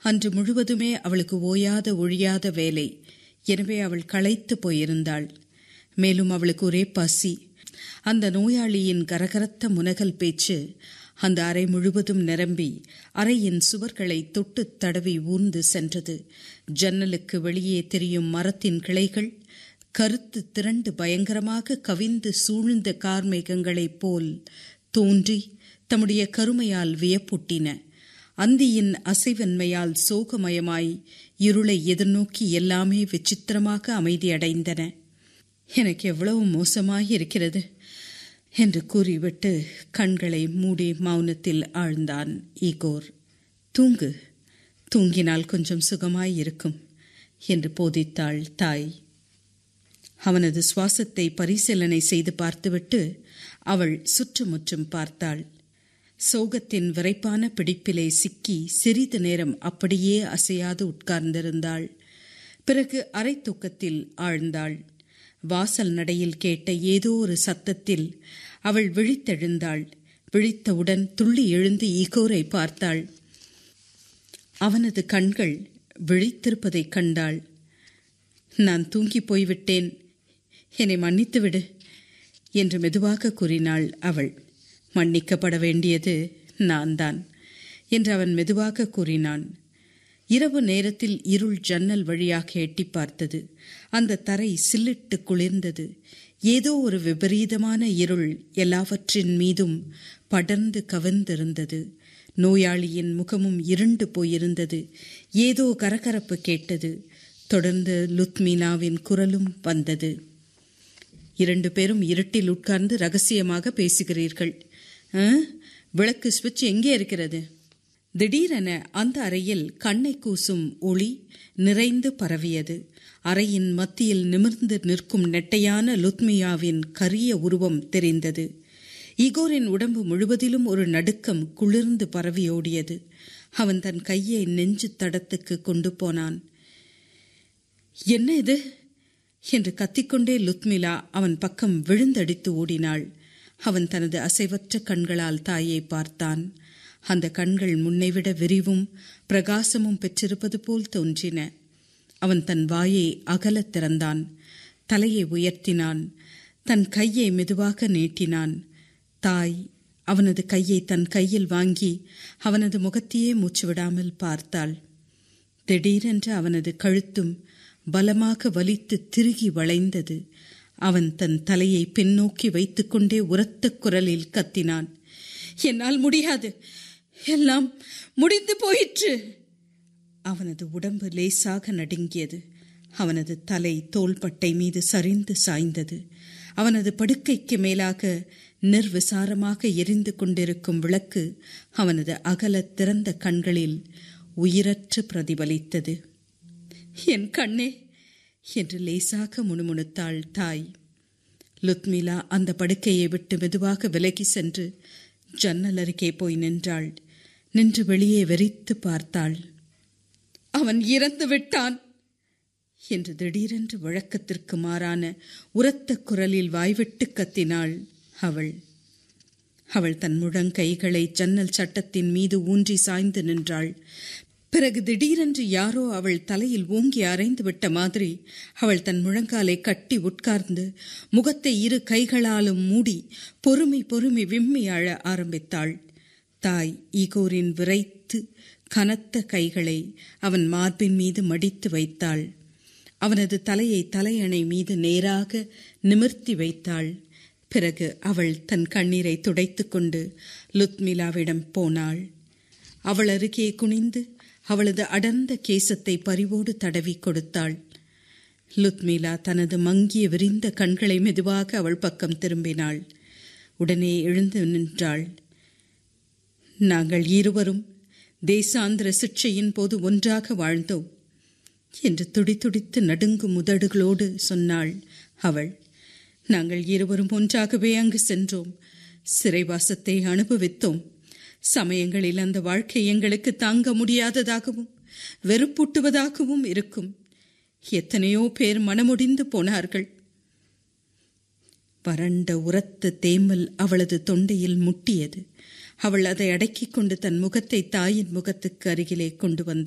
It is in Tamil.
அன்று முழுவதுமே அவளுக்கு ஓயாத ஒழியாத வேலை எனவே அவள் களைத்து போயிருந்தாள் மேலும் அவளுக்கு ஒரே பசி அந்த நோயாளியின் கரகரத்த முனகல் பேச்சு அந்த அறை முழுவதும் நிரம்பி அறையின் சுவர்களை தொட்டு தடவி ஊர்ந்து சென்றது ஜன்னலுக்கு வெளியே தெரியும் மரத்தின் கிளைகள் கருத்து திரண்டு பயங்கரமாக கவிந்து சூழ்ந்த கார்மேகங்களைப் போல் தோன்றி தம்முடைய கருமையால் வியப்பூட்டின அந்தியின் அசைவன்மையால் சோகமயமாய் இருளை எதிர்நோக்கி எல்லாமே விசித்திரமாக அமைதியடைந்தன எனக்கு எவ்வளவு மோசமாய் இருக்கிறது என்று கூறிவிட்டு கண்களை மூடி மௌனத்தில் ஆழ்ந்தான் ஈகோர் தூங்கு தூங்கினால் கொஞ்சம் சுகமாய் இருக்கும் என்று போதித்தாள் தாய் அவனது சுவாசத்தை பரிசீலனை செய்து பார்த்துவிட்டு அவள் சுற்றுமுற்றும் பார்த்தாள் சோகத்தின் விரைப்பான பிடிப்பிலே சிக்கி சிறிது நேரம் அப்படியே அசையாது உட்கார்ந்திருந்தாள் பிறகு அரை தூக்கத்தில் ஆழ்ந்தாள் வாசல் நடையில் கேட்ட ஏதோ ஒரு சத்தத்தில் அவள் விழித்தெழுந்தாள் விழித்தவுடன் துள்ளி எழுந்து ஈகோரை பார்த்தாள் அவனது கண்கள் விழித்திருப்பதைக் கண்டாள் நான் தூங்கி போய்விட்டேன் என்னை மன்னித்துவிடு என்று மெதுவாக கூறினாள் அவள் மன்னிக்கப்பட வேண்டியது நான் தான் என்று அவன் மெதுவாக கூறினான் இரவு நேரத்தில் இருள் ஜன்னல் வழியாக எட்டி பார்த்தது அந்த தரை சில்லிட்டு குளிர்ந்தது ஏதோ ஒரு விபரீதமான இருள் எல்லாவற்றின் மீதும் படர்ந்து கவர்ந்திருந்தது நோயாளியின் முகமும் இருண்டு போயிருந்தது ஏதோ கரகரப்பு கேட்டது தொடர்ந்து லுத்மீனாவின் குரலும் வந்தது இரண்டு பேரும் இருட்டில் உட்கார்ந்து ரகசியமாக பேசுகிறீர்கள் விளக்கு சுவிட்ச் எங்கே இருக்கிறது திடீரென அந்த அறையில் கண்ணை கூசும் ஒளி நிறைந்து பரவியது அறையின் மத்தியில் நிமிர்ந்து நிற்கும் நெட்டையான லுத்மியாவின் கரிய உருவம் தெரிந்தது ஈகோரின் உடம்பு முழுவதிலும் ஒரு நடுக்கம் குளிர்ந்து பரவியோடியது அவன் தன் கையை நெஞ்சு தடத்துக்கு கொண்டு போனான் என்ன இது என்று கத்திக்கொண்டே லுத்மிலா அவன் பக்கம் விழுந்தடித்து ஓடினாள் அவன் தனது அசைவற்ற கண்களால் தாயை பார்த்தான் அந்த கண்கள் முன்னைவிட விரிவும் பிரகாசமும் பெற்றிருப்பது போல் தோன்றின அவன் தன் வாயை அகலத் திறந்தான் தலையை உயர்த்தினான் தன் கையை மெதுவாக நீட்டினான் தாய் அவனது கையை தன் கையில் வாங்கி அவனது முகத்தையே மூச்சுவிடாமல் பார்த்தாள் திடீரென்று அவனது கழுத்தும் பலமாக வலித்து திருகி வளைந்தது அவன் தன் தலையை பின்னோக்கி வைத்துக்கொண்டே உரத்த குரலில் கத்தினான் என்னால் முடியாது எல்லாம் முடிந்து போயிற்று அவனது உடம்பு லேசாக நடுங்கியது அவனது தலை தோள்பட்டை மீது சரிந்து சாய்ந்தது அவனது படுக்கைக்கு மேலாக நிர்விசாரமாக எரிந்து கொண்டிருக்கும் விளக்கு அவனது அகல திறந்த கண்களில் உயிரற்று பிரதிபலித்தது என் கண்ணே என்று லேசாக முணுமுணுத்தாள் தாய் லுத்மிலா அந்த படுக்கையை விட்டு மெதுவாக விலகி சென்று ஜன்னல் அருகே போய் நின்றாள் நின்று வெளியே வெறித்து பார்த்தாள் அவன் இறந்து விட்டான் என்று திடீரென்று வழக்கத்திற்கு மாறான உரத்த குரலில் வாய்விட்டு கத்தினாள் அவள் அவள் தன் முழங்கைகளை ஜன்னல் சட்டத்தின் மீது ஊன்றி சாய்ந்து நின்றாள் பிறகு திடீரென்று யாரோ அவள் தலையில் ஓங்கி அரைந்து விட்ட மாதிரி அவள் தன் முழங்காலை கட்டி உட்கார்ந்து முகத்தை இரு கைகளாலும் மூடி பொறுமை பொறுமை விம்மி அழ ஆரம்பித்தாள் தாய் ஈகோரின் விரைத்து கனத்த கைகளை அவன் மார்பின் மீது மடித்து வைத்தாள் அவனது தலையை தலையணை மீது நேராக நிமிர்த்தி வைத்தாள் பிறகு அவள் தன் கண்ணீரை துடைத்துக் கொண்டு லுத்மிலாவிடம் போனாள் அவள் அருகே குனிந்து அவளது அடர்ந்த கேசத்தை பரிவோடு தடவி கொடுத்தாள் லுத்மிலா தனது மங்கிய விரிந்த கண்களை மெதுவாக அவள் பக்கம் திரும்பினாள் உடனே எழுந்து நின்றாள் நாங்கள் இருவரும் தேசாந்திர சிக்ஷையின் போது ஒன்றாக வாழ்ந்தோம் என்று துடிதுடித்து நடுங்கும் முதடுகளோடு சொன்னாள் அவள் நாங்கள் இருவரும் ஒன்றாகவே அங்கு சென்றோம் சிறைவாசத்தை அனுபவித்தோம் சமயங்களில் அந்த வாழ்க்கை எங்களுக்கு தாங்க முடியாததாகவும் வெறுப்பூட்டுவதாகவும் இருக்கும் எத்தனையோ பேர் மனமுடிந்து போனார்கள் வறண்ட உரத்த தேமல் அவளது தொண்டையில் முட்டியது அவள் அதை அடக்கிக் கொண்டு தன் முகத்தை தாயின் முகத்துக்கு அருகிலே கொண்டு வந்தாள்